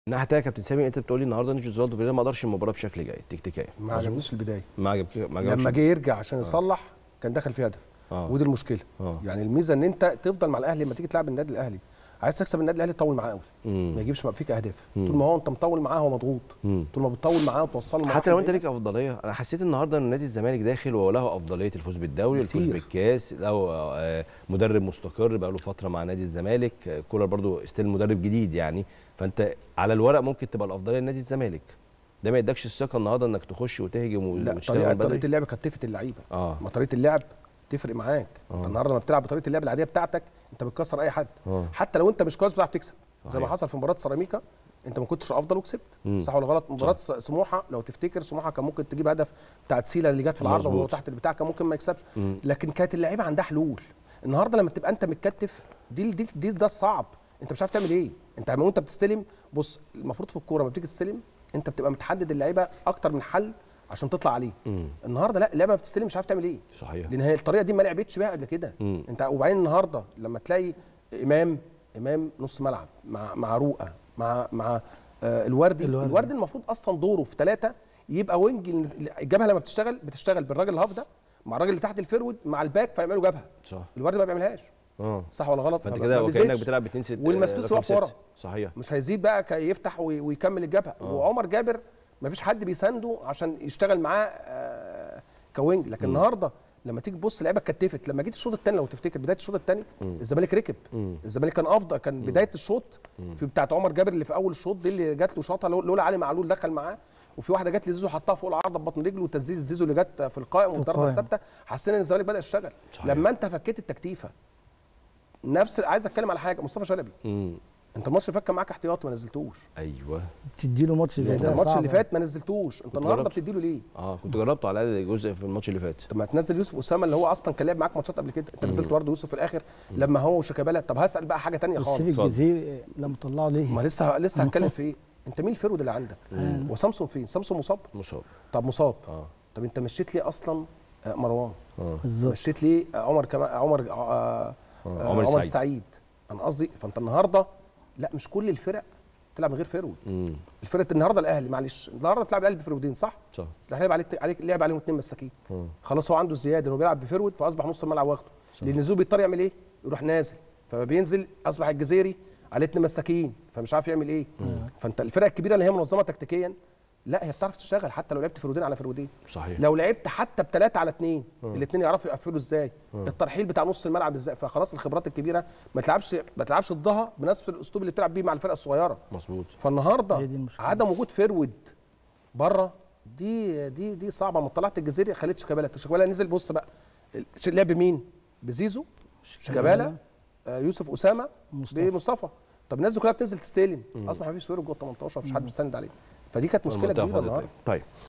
الناحيه الثانيه يا كابتن سامي انت بتقول لي النهارده نيجي اوزوالدو فيريرا ما قدرش المباراه بشكل جيد تكتيكيا ما عجبنيش البدايه ما عجبك ما عجبكش لما جه يرجع عشان يصلح كان دخل فيه هدف اه ودي المشكله اه يعني الميزه ان انت تفضل مع الاهلي لما تيجي تلعب النادي الاهلي عايز تكسب النادي الاهلي طول معاه قوي مم. ما يجيبش فيك اهداف مم. طول ما هو انت مطول معاه هو مضغوط مم. طول ما بتطول معاه وتوصله معاه حتى لو انت ليك افضليه انا حسيت النهارده ان نادي الزمالك داخل وله افضليه الفوز بالدوري الفوز كتير. بالكاس له آه، مدرب مستقر بقى له فتره مع نادي الزمالك آه، كولر برضو ستيل مدرب جديد يعني فانت على الورق ممكن تبقى الافضليه لنادي الزمالك ده ما يدكش الثقه النهارده انك تخش وتهجم لا وتشتغل طريقه بدري؟ طريقه اللعب كتفت اللعيبه اه ما طريقه اللعب تفرق معاك انت آه. النهارده لما بتلعب بطريقه اللعب العاديه بتاعتك انت بتكسر اي حد اه حتى لو انت مش كويس بتعرف تكسب زي ما صحيح. حصل في مباراه سيراميكا انت ما كنتش افضل وكسبت مم. صح ولا غلط مباراه س- سموحه لو تفتكر سموحه كان ممكن تجيب هدف بتاعت سيلا اللي جت في العارضه وهو مظبوط. تحت البتاع كان ممكن ما يكسبش مم. لكن كانت اللعيبه عندها حلول النهارده لما تبقى انت متكتف دي دي, دي ده الصعب انت مش عارف تعمل ايه انت لما انت بتستلم بص المفروض في الكوره لما بتيجي تستلم انت بتبقى متحدد اللعيبه اكتر من حل عشان تطلع عليه مم. النهارده لا اللعيبه بتستلم مش عارف تعمل ايه صحيح لان هي الطريقه دي ما لعبتش بيها قبل كده مم. انت وبعدين النهارده لما تلاقي امام امام نص ملعب مع مع رؤى مع مع آه الوردي الوردي. الوردي المفروض اصلا دوره في ثلاثه يبقى وينج الجبهه لما بتشتغل بتشتغل بالراجل الهاف ده مع الراجل اللي تحت الفيرود مع الباك فيعملوا جبهه صح الوردي ما بيعملهاش اه صح ولا غلط فانت ما- كده ما وكانك بيزيدش. بتلعب باتنين ست والمسلوس رقم واقف ورا. ست. صحيح مش هيزيد بقى كي يفتح وي- ويكمل الجبهه آه. وعمر جابر ما فيش حد بيسانده عشان يشتغل معاه آه، كوينج لكن النهارده لما تيجي تبص اللعيبه اتكتفت لما جيت الشوط الثاني لو تفتكر بدايه الشوط الثاني الزمالك ركب مم. الزمالك كان افضل كان بدايه الشوط في بتاعه عمر جابر اللي في اول الشوط دي اللي جات له شاطها لو- لولا علي معلول دخل معاه وفي واحده جت لزيزو حطها فوق العارضه ببطن رجله وتسديده زيزو اللي جت في القائم والضربه القائم. الثابته حسينا ان الزمالك بدا يشتغل صحيح. لما انت فكيت التكتيفه نفس عايز اتكلم على حاجه مصطفى شلبي مم. انت الماتش اللي فات كان معاك احتياطي ما نزلتوش ايوه تديله ماتش زي انت ده الماتش صعب. اللي فات ما نزلتوش انت النهارده جربت. بتديله ليه؟ اه كنت جربته على الاقل جزء في الماتش اللي فات طب ما تنزل يوسف اسامه اللي هو اصلا كان لعب معاك ماتشات قبل كده انت نزلت برضه يوسف في الاخر لما هو وشيكابالا طب هسال بقى حاجه تانية خالص والسيف الجزيري لما طلعه ليه؟ ما لسه لسه هتكلم في ايه؟ انت مين الفرود اللي عندك؟ مم. وسامسون فين؟ سامسون مصاب مصاب طب مصاب اه طب انت مشيت ليه اصلا آه، مروان؟ اه بالظبط مشيت ليه آه، عمر كمان عمر آه، آه، آه، آه، عمر عمر السعيد. السعيد انا قصدي فانت النهارده لا مش كل الفرق تلعب من غير فرود امم الفرقه النهارده الاهلي معلش النهارده بتلعب الاهلي بفرودين صح؟ صح الاهلي لعب عليه عليك لعب عليهم اثنين مساكين مم. خلاص هو عنده الزياده انه بيلعب بفرود فاصبح نص الملعب واخده لان زوبي بيضطر يعمل ايه؟ يروح نازل فما بينزل اصبح الجزيري عليه اتنين مساكين فمش عارف يعمل ايه فانت الفرق الكبيره اللي هي منظمه تكتيكيا لا هي بتعرف تشتغل حتى لو لعبت فرودين على فرودين صحيح لو لعبت حتى بثلاثه على اثنين الاثنين يعرفوا يقفلوا ازاي الترحيل بتاع نص الملعب ازاي فخلاص الخبرات الكبيره ما تلعبش ما تلعبش ضدها بنفس الاسلوب اللي بتلعب بيه مع الفرق الصغيره مظبوط فالنهارده هي دي المشكلة. عدم وجود فرود بره دي دي دي صعبه ما طلعت الجزيري خليت شيكابالا شيكابالا نزل بص بقى ش- لعب مين بزيزو شيكابالا آه، يوسف اسامه مصطفى. بمصطفى طب الناس دي كلها بتنزل تستلم اصبح ما فيش فرود جوه ال 18 مفيش حد بيسند عليه فدي كانت مشكله المنطقة كبيره فاضية. النهارده طيب